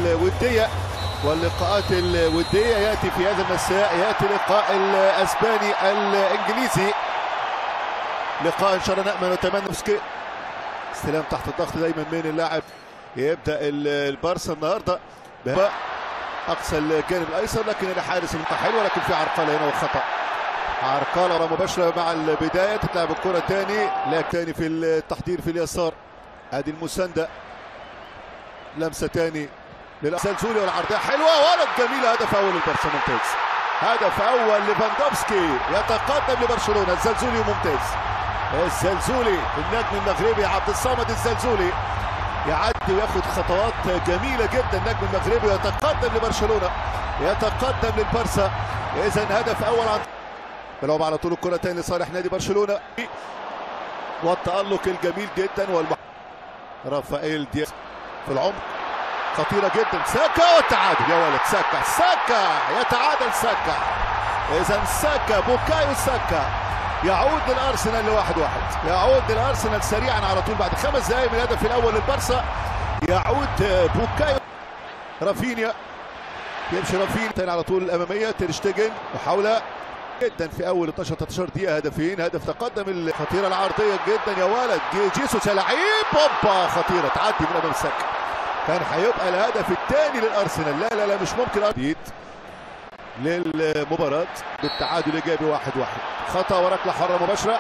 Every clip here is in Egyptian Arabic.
الوديه واللقاءات الوديه ياتي في هذا المساء ياتي لقاء الاسباني الانجليزي لقاء ان شاء الله نامل ونتمنى مسكي استلام تحت الضغط دايما من اللاعب يبدا البارسا النهارده اقصى الجانب الايسر لكن الحارس المنطقه حلوه لكن في عرقله هنا وخطا عرقله مباشره مع البدايه تتلعب الكره ثاني لكن ثاني في التحضير في اليسار ادي المسانده لمسه ثاني للزلزولي والعرضيه حلوه ولد جميله هدف اول البارسا ممتاز هدف اول لفاندوفسكي يتقدم لبرشلونه الزلزولي ممتاز الزلزولي النجم المغربي عبد الصمد الزلزولي يعدي وياخد خطوات جميله جدا النجم المغربي ويتقدم لبرشلونه يتقدم للبارسا اذا هدف اول عن بلعب على طول الكره تاني لصالح نادي برشلونه والتالق الجميل جدا والمح... رافائيل دياز في العمق خطيره جدا ساكا والتعادل يا ولد ساكا ساكا يتعادل ساكا اذا ساكا بوكايو ساكا يعود للارسنال لواحد واحد يعود للارسنال سريعا على طول بعد خمس دقائق من الهدف الاول للبارسا يعود بوكايو رافينيا يمشي رافينيا تاني على طول الاماميه ترشتجن محاوله جدا في اول 12 13 دقيقه هدفين هدف تقدم الخطيره العرضيه جدا يا ولد جيسوس يا لعيب بومبا خطيره تعدي من امام ساكا كان هيبقى الهدف الثاني للارسنال لا لا لا مش ممكن جديد للمباراة بالتعادل الايجابي واحد واحد خطأ وركلة حرة مباشرة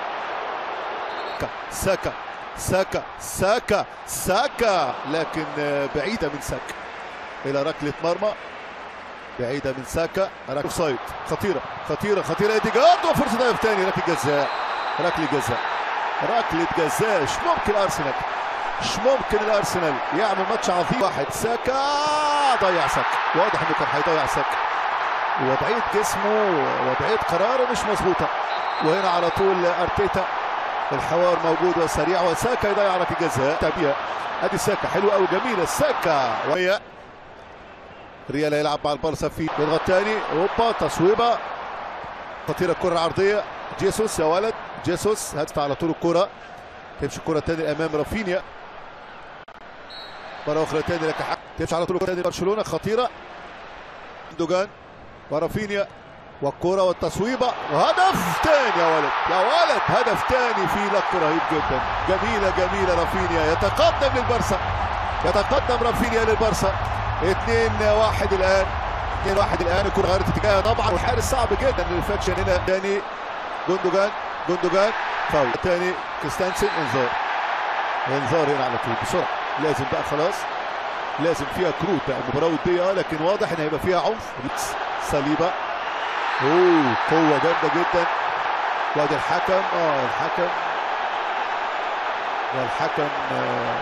ساكا ساكا ساكا ساكا لكن بعيدة من ساكا إلى ركلة مرمى بعيدة من ساكا ركلة سايد خطيرة خطيرة خطيرة ايديجارد وفرصة هدف ثاني ركلة جزاء ركلة جزاء ركلة جزاء مش ممكن أرسنال مش ممكن الارسنال يعمل ماتش عظيم واحد ساكا ضيع ساكا واضح انه كان هيضيع ساكا وضعيه جسمه وضعيه قراره مش مظبوطه وهنا على طول ارتيتا الحوار موجود وسريع وساكا يضيع ركله جزاء تابيها ادي ساكا حلوه قوي جميله ساكا وهي ريال يلعب مع البارسا في يضغط تاني اوبا تصويبه خطيره الكره العرضيه جيسوس يا ولد جيسوس هدف على طول الكره تمشي الكره تاني امام رافينيا مره اخرى تاني لك تمشي على طول تاني برشلونه خطيره دوجان ورافينيا والكره والتصويبه وهدف تاني يا ولد يا ولد هدف تاني في لك رهيب جدا جميله جميله رافينيا يتقدم للبرسا يتقدم رافينيا للبرسا 2 1 الان 2 1 الان الكره غيرت اتجاهها طبعا والحارس صعب جدا الانفكشن هنا تاني جوندوجان جوندوجان فاول تاني كريستانسن انذار انذار هنا على طول بسرعه لازم بقى خلاص لازم فيها كروت بقى المباراه وديه لكن واضح ان هيبقى فيها عنف صليبه اوه قوه جامده جدا وادي الحكم اه الحكم والحكم آه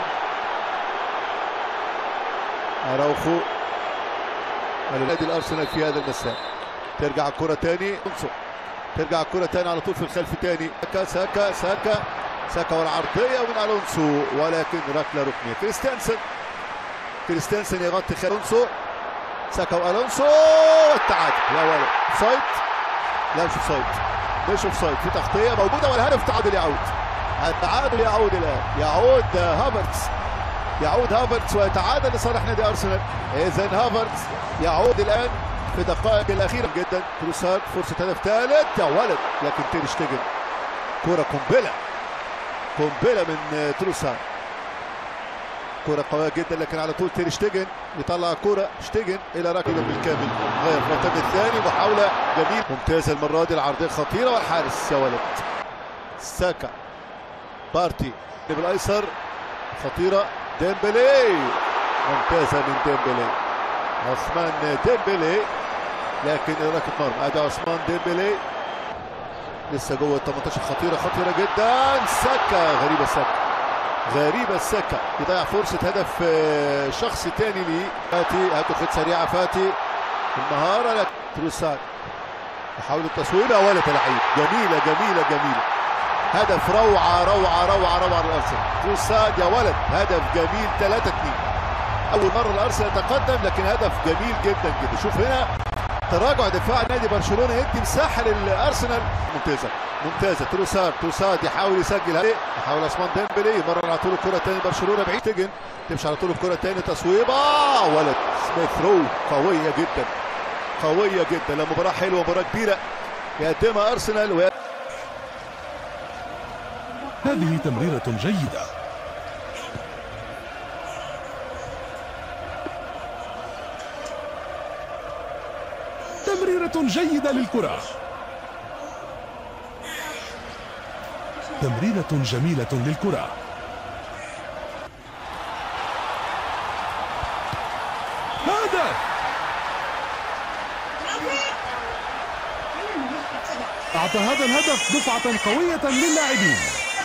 اراوخو نادي الارسنال في هذا المساء ترجع الكره تاني ترجع الكره تاني على طول في الخلف تاني ساكا ساكا ساكا ساكا والعرضيه من الونسو ولكن ركله ركنيه كريستيانسن كريستيانسن يغطي الونسو ساكا والونسو والتعادل يا ولد اوفسايد لا مش اوفسايد مش اوفسايد في تغطيه موجوده والهدف التعادل يعود التعادل يعود الان يعود هافرتس يعود هافرتس ويتعادل لصالح نادي ارسنال اذا هافرتس يعود الان في الدقائق الاخيره جدا تروسارد فرصه هدف ثالث يا ولد لكن تير شتيجن كره قنبله قنبله من تروسارد كرة قوية جدا لكن على طول تير شتيجن يطلع كرة شتيجن إلى ركلة بالكامل غير المعتمد الثاني محاولة جميلة ممتازة المرة دي العرضية خطيرة والحارس يا ولد ساكا بارتي بالأيسر خطيرة ديمبلي ممتازة من ديمبلي عثمان ديمبلي لكن ركله مرمى ادي عثمان ديمبلي لسه جوه ال 18 خطيره خطيره جدا ساكا غريبه ساكا غريبه ساكا يضيع فرصه هدف شخصي تاني ليه فاتي هتاخد سريعه فاتي المهاره لك تروسات محاولة التصوير يا ولد لعيب جميلة جميلة جميلة هدف روعة روعة روعة روعة للأرسنال تروسات يا ولد هدف جميل 3 2 أول مرة الأرسنال يتقدم لكن هدف جميل جدا جدا شوف هنا تراجع دفاع نادي برشلونه يدي مساحه للارسنال ممتازه ممتازه تروسارد تروسارد يحاول يسجل هذه حاول عثمان ديمبلي مرر على طول الكره تاني برشلونه بعيد تجن تمشي على طول الكره تاني تصويبه ولد سميث رو قويه جدا قويه جدا لا مباراه حلوه مباراه كبيره يقدمها ارسنال وي... هذه تمريرة جيدة تمريرة جيدة للكرة تمريرة جميلة للكرة هدف أعطى هذا الهدف دفعة قوية للاعبين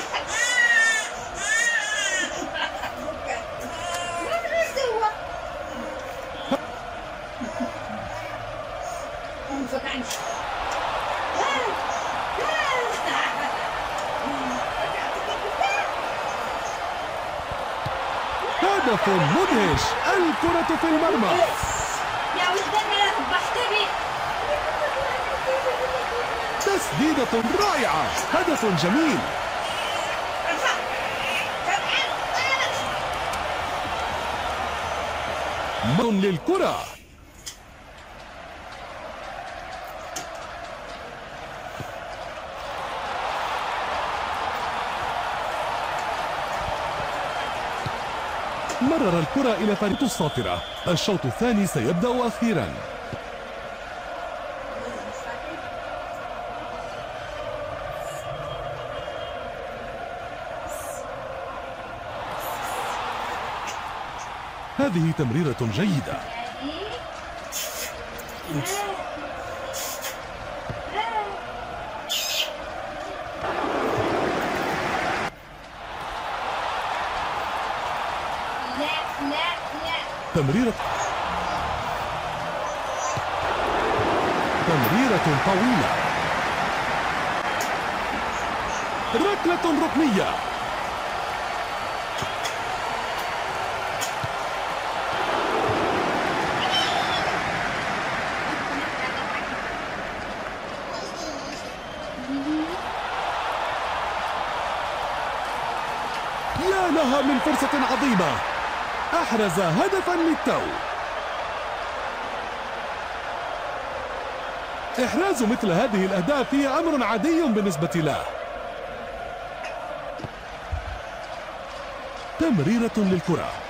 هدف مدهش الكرة في المرمى يا ولدنا لا تذبحتني تسديدة رائعة هدف جميل مر للكرة مرر الكرة إلى فريق الصافرة الشوط الثاني سيبدأ أخيرا هذه تمريرة جيدة لا لا لا تمريرة تمريرة طويلة ركلة ركنية يا لها من فرصة عظيمة أحرز هدفا للتو إحراز مثل هذه الأهداف هي أمر عادي بالنسبة له تمريرة للكرة